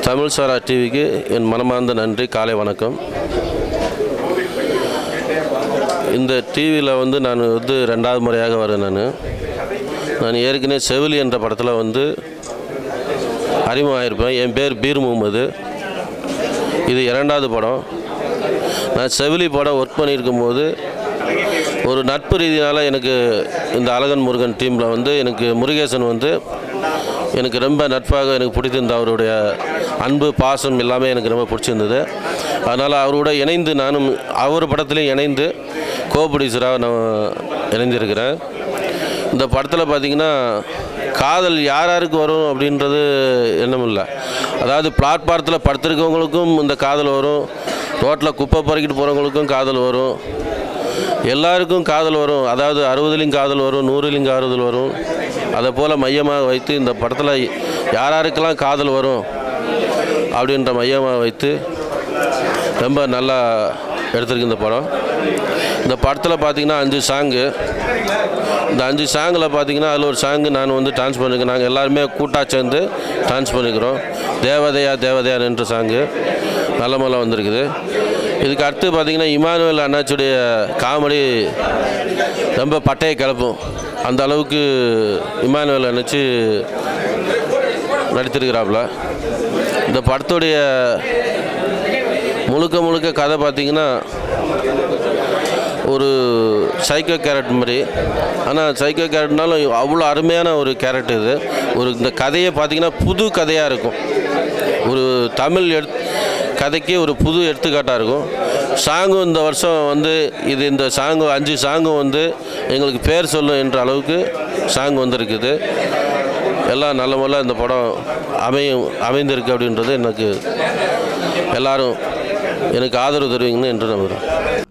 தமிழ் சாரா டிவிக்கு என் மனமார்ந்த நன்றி காலை வணக்கம் இந்த டிவியில் வந்து நான் வந்து ரெண்டாவது முறையாக வரேன் நான் நான் ஏற்கனவே செவிலி என்ற படத்தில் வந்து அறிமுகமாயிருப்பேன் என் பேர் பீர் முகமது இது இரண்டாவது படம் நான் செவிலி படம் ஒர்க் பண்ணியிருக்கும் போது ஒரு நட்பு ரீதியால் எனக்கு இந்த அழகன் முருகன் டீமில் வந்து எனக்கு முருகேசன் வந்து எனக்கு ரொம்ப நட்பாக எனக்கு பிடித்திருந்த அவருடைய அன்பு பாசம் எல்லாமே எனக்கு ரொம்ப பிடிச்சிருந்தது அதனால் அவரோட இணைந்து நானும் அவர் படத்துலேயும் இணைந்து கோபுடீசராக நான் இணைந்திருக்கிறேன் இந்த படத்தில் பார்த்தீங்கன்னா காதல் யார் யாருக்கு வரும் அப்படின்றது எண்ணம் இல்லை அதாவது பிளாட்பாரத்தில் படுத்திருக்கவங்களுக்கும் இந்த காதல் வரும் ரோட்டில் குப்பை பறக்கிட்டு போகிறவங்களுக்கும் காதல் வரும் எல்லாருக்கும் காதல் வரும் அதாவது அறுபதுலையும் காதல் வரும் நூறுலையும் காதல் வரும் அதை போல் மையமாக வைத்து இந்த படத்தில் யார் யாருக்கெல்லாம் காதல் வரும் அப்படின்ற மையமாக வைத்து ரொம்ப நல்லா எடுத்திருக்கு இந்த படம் இந்த படத்தில் பார்த்தீங்கன்னா அஞ்சு சாங்கு இந்த அஞ்சு சாங்கில் பார்த்தீங்கன்னா அதில் ஒரு சாங்கு நான் வந்து டான்ஸ் பண்ணிருக்கேன் நாங்கள் எல்லாருமே கூட்டாக சேர்ந்து டான்ஸ் பண்ணிக்கிறோம் தேவதையா தேவதையா என்ற சாங்கு நல்ல மலை வந்திருக்குது இதுக்கு அடுத்து பார்த்தீங்கன்னா இமானுவேல் அண்ணாச்சியுடைய காமெடி ரொம்ப பட்டையை கிளப்பும் அந்த அளவுக்கு இமானுவேல் அண்ணாச்சி நடித்திருக்கிறாப்புல இந்த படத்துடைய முழுக்க முழுக்க கதை பார்த்தீங்கன்னா ஒரு சைக்கோ கேரட் மாதிரி ஆனால் சைக்கோ கேரட்னாலும் அவ்வளோ அருமையான ஒரு கேரட் இது ஒரு இந்த கதையை பார்த்தீங்கன்னா புது கதையாக இருக்கும் ஒரு தமிழ் எடு கதைக்கு ஒரு புது எடுத்துக்காட்டாக இருக்கும் சாங்கும் இந்த வருஷம் வந்து இது இந்த சாங்கு அஞ்சு சாங்கும் வந்து எங்களுக்கு பேர் சொல்லும் என்ற அளவுக்கு சாங் வந்திருக்குது எல்லாம் நல்ல முறையில் இந்த படம் அமையும் அமைந்திருக்கு அப்படின்றது எனக்கு எல்லாரும் எனக்கு ஆதரவு தருவீங்கன்னு என்று நம்புகிறேன்